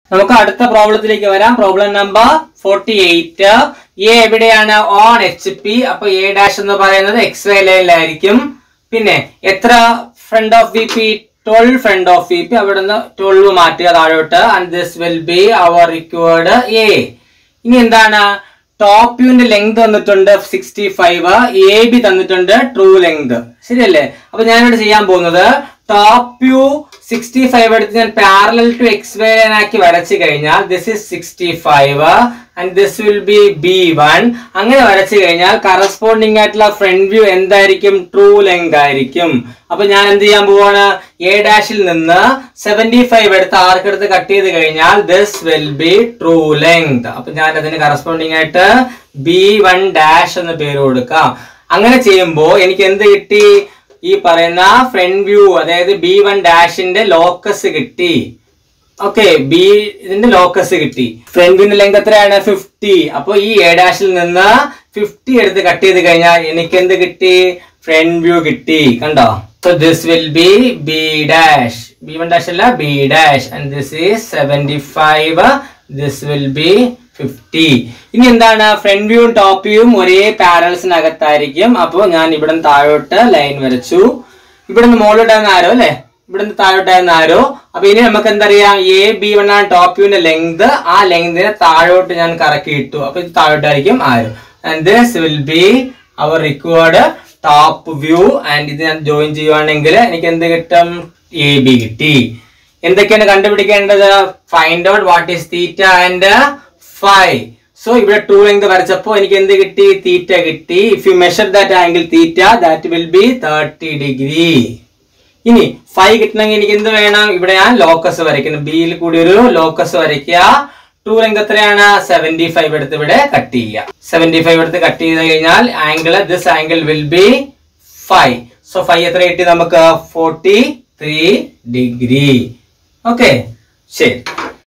നമുക്ക് അടുത്ത പ്രോബ്ലത്തിലേക്ക് വരാം problem number forty eight A എവിടെയാണ് ഓൺ എച്ച് പി അപ്പൊ എ ഡാഷ് എന്ന് പറയുന്നത് എക്സ് വൈ ലൈനിലായിരിക്കും പിന്നെ എത്ര front of V P twelve front of V P അവിടെ നിന്ന് ട്വൽവ് മാറ്റുക താഴോട്ട് and this will be our required A ഇനി എന്താണ് ടോപ്പ് വ്യൂവിന്റെ ലെങ്ത് തന്നിട്ടുണ്ട് സിക്സ്റ്റി ഫൈവ് എ ബി തന്നിട്ടുണ്ട് ട്രൂ ലെങ്ത് ശരിയല്ലേ അപ്പൊ ഞാനിവിടെ ചെയ്യാൻ പോകുന്നത് ടോപ്പ് വ്യൂ സിക്സ്റ്റി ഫൈവ് എടുത്ത് ഞാൻ parallel to X Y line ആക്കി വരച്ചു കഴിഞ്ഞാൽ this is sixty five and this will be B B one വരച്ചു കഴിഞ്ഞാൽ കറസ്പോണ്ടിങ് ആയിട്ടുള്ള ഫ്രണ്ട് വ്യൂ എന്തായിരിക്കും ട്രൂ ലെങ്ത് ആയിരിക്കും അപ്പൊ ഞാൻ എന്ത് ചെയ്യാൻ പോവാണ് എ ഡാഷിൽ നിന്ന് സെവന്റി ഫൈവ് എടുത്ത് ആർക്കെടുത്ത് കട്ട് ചെയ്ത് കഴിഞ്ഞാൽ this will be true length അപ്പൊ ഞാൻ അതിന് കറസ്പോണ്ടിങ് ആയിട്ട് ബി വൺ ഡാഷ് എന്ന് പേര് കൊടുക്കാം അങ്ങനെ ചെയ്യുമ്പോൾ എനിക്ക് എന്ത് കിട്ടി ഈ പറയുന്ന ഫ്രണ്ട് വ്യൂ അതായത് ബി വൺ ഡാഷിന്റെ ലോക്കസ് കിട്ടി ഓക്കെ ബി ഇതിന്റെ ലോക്കസ് കിട്ടി ഫ്രണ്ട് വ്യൂന്റെ ലെങ്ത് എത്രയാണ് ഫിഫ്റ്റി അപ്പൊ ഈ എ ഡാഷിൽ നിന്ന് ഫിഫ്റ്റി എടുത്ത് കട്ട് ചെയ്ത് കഴിഞ്ഞാൽ എനിക്ക് എന്ത് കിട്ടി ഫ്രണ്ട് വ്യൂ കിട്ടി കണ്ടോ so this will be B dash B one dash അല്ല B dash and this is seventy five this will be fifty ഇനി എന്താണ് ഫ്രണ്ട് വ്യൂവും ടോപ്പ് വ്യൂവും ഒരേ പാരൽസിനകത്തായിരിക്കും അപ്പോൾ ഞാൻ ഇവിടെ നിന്ന് താഴോട്ട് ലൈൻ വരച്ചു ഇവിടെ നിന്ന് മുകളിലോട്ടായിരുന്ന ആരോ അല്ലെ ഇവിടെ നിന്ന് താഴോട്ടായിരുന്ന ആരോ അപ്പൊ ഇനി നമുക്ക് എന്തറിയാം എ ബി വൺ ആണ് ടോപ്പ് വ്യൂവിന്റെ ലെങ്ത് ആ ലെങ്തിനെ താഴോട്ട് ഞാൻ കറക്കി ഇട്ടു അപ്പൊ ഇത് താഴോട്ടായിരിക്കും arrow and this will be our required top view and ഇത് ഞാൻ ജോയിൻ ചെയ്യുവാണെങ്കിൽ എനിക്ക് എന്ത് കിട്ടും എ ബി കിട്ടി എന്തൊക്കെയാണ് കണ്ടുപിടിക്കേണ്ടത് find out what is theta and five so ഇവിടെ ടു ലെങ്ത് വരച്ചപ്പോ എനിക്ക് എന്ത് കിട്ടി തീറ്റ കിട്ടി if you measure that angle theta that will be thirty degree ഇനി ഫൈവ് കിട്ടണമെങ്കിൽ എനിക്ക് എന്ത് വേണം ഇവിടെ ഞാൻ ലോക്കസ് വരയ്ക്കുന്നു ബിയിൽ കൂടി ഒരു ലോക്കസ് വരയ്ക്കുക ടു ലെങ്ത് എത്രയാണ് സെവന്റി ഫൈവ് എടുത്ത് ഇവിടെ കട്ട് ചെയ്യുക സെവന്റി ഫൈവ് എടുത്ത് കട്ട് ചെയ്ത് കഴിഞ്ഞാൽ angle this angle will be five so five എത്ര കിട്ടി നമുക്ക് ഫോർട്ടി ത്രീ ഡിഗ്രി ഓക്കെ ശരി